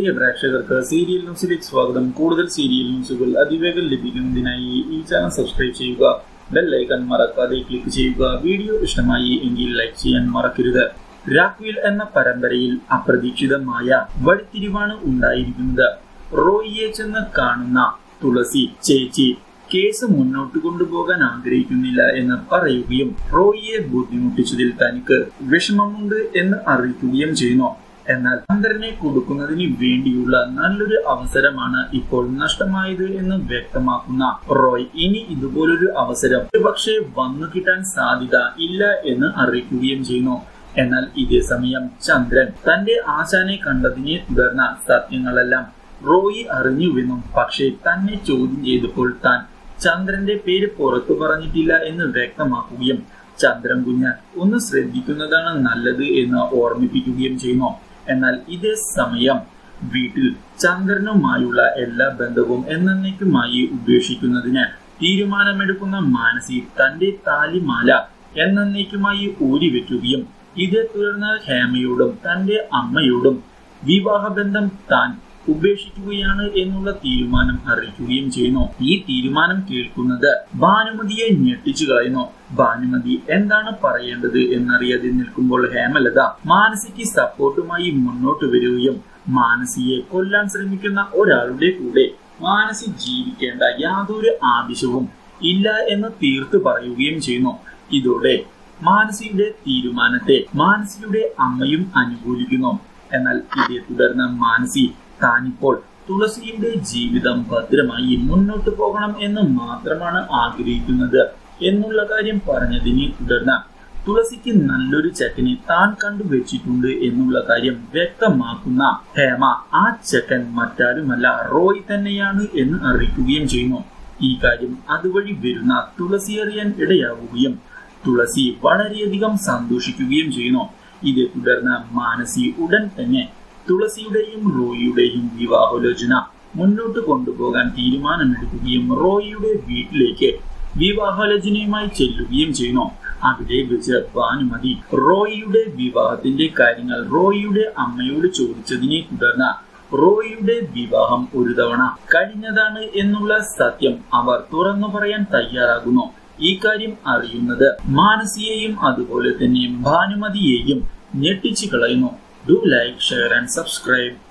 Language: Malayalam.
പ്രിയ പ്രേക്ഷകർക്ക് സീരിയൽ ന്യൂസിലേക്ക് സ്വാഗതം കൂടുതൽ സീരിയൽ ന്യൂസുകൾ അതിവേഗം ലഭിക്കുന്നതിനായി ഈ ചാനൽ സബ്സ്ക്രൈബ് ചെയ്യുക ബെൽ ഐക്കൺ മറക്കാതെ ക്ലിക്ക് ചെയ്യുക വീഡിയോ ഇഷ്ടമായി എങ്കിൽ ലൈക്ക് ചെയ്യാൻ മറക്കരുത് രാക്വിൽ എന്ന പരമ്പരയിൽ അപ്രതീക്ഷിതമായ വഴിത്തിരിവാണ് ഉണ്ടായിരിക്കുന്നത് റോയിയെ ചെന്ന് കാണുന്ന തുളസി ചേച്ചി കേസ് മുന്നോട്ട് കൊണ്ടുപോകാൻ ആഗ്രഹിക്കുന്നില്ല എന്ന് പറയുകയും റോയിയെ ബുദ്ധിമുട്ടിച്ചതിൽ തനിക്ക് വിഷമമുണ്ട് എന്ന് അറിയിക്കുകയും ചെയ്യുന്നു എന്നാൽ ചന്ദ്രനെ കൊടുക്കുന്നതിന് വേണ്ടിയുള്ള നല്ലൊരു അവസരമാണ് ഇപ്പോൾ നഷ്ടമായത് എന്ന് വ്യക്തമാക്കുന്ന റോയ് ഇനി ഇതുപോലൊരു അവസരം പക്ഷേ വന്നു കിട്ടാൻ സാധ്യത ഇല്ല എന്ന് അറിയിക്കുകയും ചെയ്യുന്നു എന്നാൽ ഇതേ സമയം ചന്ദ്രൻ തന്റെ ആശാനെ കണ്ടതിനെ തുടർന്ന സത്യങ്ങളെല്ലാം റോയി അറിഞ്ഞുവെന്നും പക്ഷേ തന്നെ ചോദ്യം ചെയ്തപ്പോൾ താൻ ചന്ദ്രന്റെ പേര് പുറത്തു പറഞ്ഞിട്ടില്ല എന്ന് വ്യക്തമാക്കുകയും ചന്ദ്രൻ കുഞ്ഞ് ഒന്ന് ശ്രദ്ധിക്കുന്നതാണ് നല്ലത് എന്ന് ഓർമ്മിപ്പിക്കുകയും ചെയ്യുന്നു എന്നാൽ ഇതേ സമയം വീട്ടിൽ ചന്ദ്രനുമായുള്ള എല്ലാ ബന്ധവും എന്നേക്കുമായി ഉപേക്ഷിക്കുന്നതിന് തീരുമാനമെടുക്കുന്ന മാനസി തന്റെ താലിമാല എന്നേക്കുമായി ഊരിവെക്കുകയും ഇതേ തുടർന്ന് ഹേമയോടും തന്റെ അമ്മയോടും വിവാഹബന്ധം താൻ ഉപേക്ഷിക്കുകയാണ് എന്നുള്ള തീരുമാനം അറിയിക്കുകയും ചെയ്യുന്നു ഈ തീരുമാനം കേൾക്കുന്നത് ഭാനുമതിയെ ഞെട്ടിച്ചു കളയുന്നു ഭാനുമതി എന്താണ് പറയേണ്ടത് എന്നറിയാതെ നിൽക്കുമ്പോൾ ഹേമലത മാനസിക്ക് സപ്പോർട്ടുമായി മുന്നോട്ട് വരികയും മാനസിയെ കൊല്ലാൻ ശ്രമിക്കുന്ന ഒരാളുടെ കൂടെ മാനസി ജീവിക്കേണ്ട യാതൊരു ആവശ്യവും ഇല്ല എന്ന് തീർത്തു പറയുകയും ചെയ്യുന്നു ഇതോടെ മാനസിയുടെ തീരുമാനത്തെ മാനസിയുടെ അമ്മയും അനുകൂലിക്കുന്നു എന്നാൽ ഇതേ തുടർന്ന് മാനസി താനിപ്പോൾ തുളസിയുടെ ജീവിതം ഭദ്രമായി മുന്നോട്ട് പോകണം എന്ന് മാത്രമാണ് ആഗ്രഹിക്കുന്നത് എന്നുള്ള കാര്യം പറഞ്ഞതിനെ തുടർന്ന് തുളസിക്ക് നല്ലൊരു ചെക്കനെ താൻ കണ്ടുവച്ചിട്ടുണ്ട് എന്നുള്ള കാര്യം വ്യക്തമാക്കുന്ന ഹേമ ആ ചെക്കൻ മറ്റാരുമല്ല റോയ് തന്നെയാണ് എന്ന് അറിയിക്കുകയും ചെയ്യുന്നു ഈ കാര്യം അതുവഴി വരുന്ന തുളസി അറിയാൻ ഇടയാവുകയും തുളസി വളരെയധികം സന്തോഷിക്കുകയും ചെയ്യുന്നു ഇതേ തുടർന്ന് മാനസി ഉടൻ തന്നെ തുളസിയുടെയും റോയിയുടെയും വിവാഹാലോചന മുന്നോട്ട് കൊണ്ടുപോകാൻ തീരുമാനമെടുക്കുകയും റോയിയുടെ വീട്ടിലേക്ക് വിവാഹാലോചനയുമായി ചെല്ലുകയും ചെയ്യുന്നു അവിടെ വെച്ച് ഭാനുമതി റോയിയുടെ വിവാഹത്തിന്റെ കാര്യങ്ങൾ റോയിയുടെ അമ്മയോട് ചോദിച്ചതിനെ തുടർന്ന് റോയിയുടെ വിവാഹം ഒരു തവണ കഴിഞ്ഞതാണ് എന്നുള്ള സത്യം അവർ തുറന്നു പറയാൻ തയ്യാറാകുന്നു ഈ കാര്യം അറിയുന്നത് മാനസിയെയും അതുപോലെ തന്നെ ഭാനുമതിയെയും ഞെട്ടിച്ചു കളയുന്നു do like share and subscribe